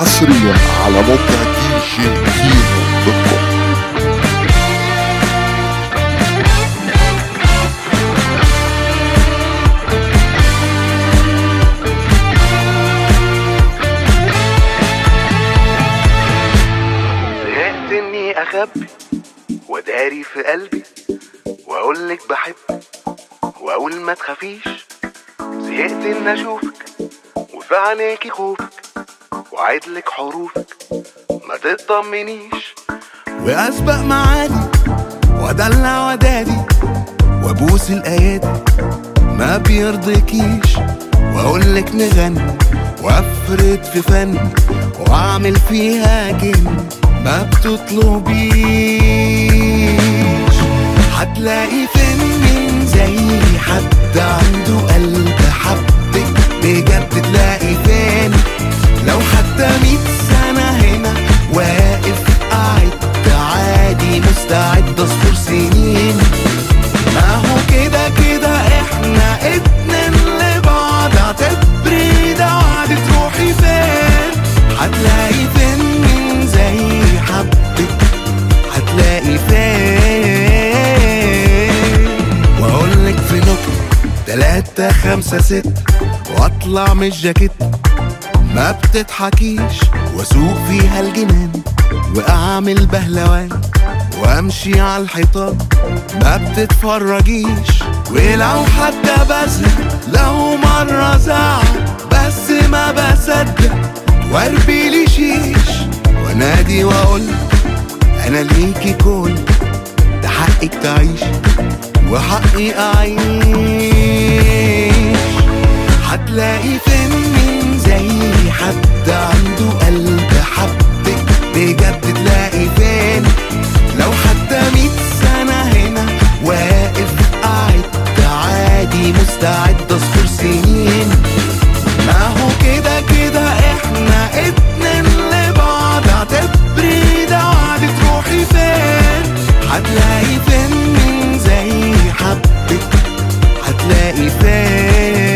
حصريا على موقع دي جي كيمو دوت كوم زهقت اني اخبي وداري في قلبي واقولك بحبك واقول ما تخافيش زهقت ان اشوفك وفي عينيكي خوفك وعدلك حروفك ما تطمنيش واسبق معادي وادلع ودادي وابوس الايادي ما بيرضيكيش واقولك نغني وافرد في فن واعمل فيها جن ما بتطلبيش هتلاقي فين من زي حد عنده قلب حبك بجد تلاقي فين لو حتى ميت سنة هنا واقف قاعد عادي مستعد اصبر سنين ما هو كده كده احنا اتنين لبعض اعتبري ده وعد تروحي فين هتلاقي فين من زي حبك هتلاقي فين واقولك في نكتة تلاتة خمسة ستة واطلع من الجاكيت ما بتضحكيش واسوق فيها الجنان واعمل بهلوان وامشي على الحيطان ما بتتفرجيش ولو حتى بزهق لو مرة زعل بس ما بصدق واربي لي شيش وانادي واقول انا ليكي كل ده حقك تعيش وحقي اعيش هتلاقي فين من زي حد عنده قلب حبك بجد تلاقي فين لو حتى ميت سنة هنا واقف قاعد عادي مستعد اصبر سنين ما هو كده كده احنا اتنين لبعض اعتبري ده وعد تروحي فين هتلاقي فين من زي حبك هتلاقي فين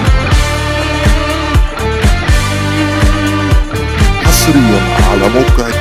حصريا على موقع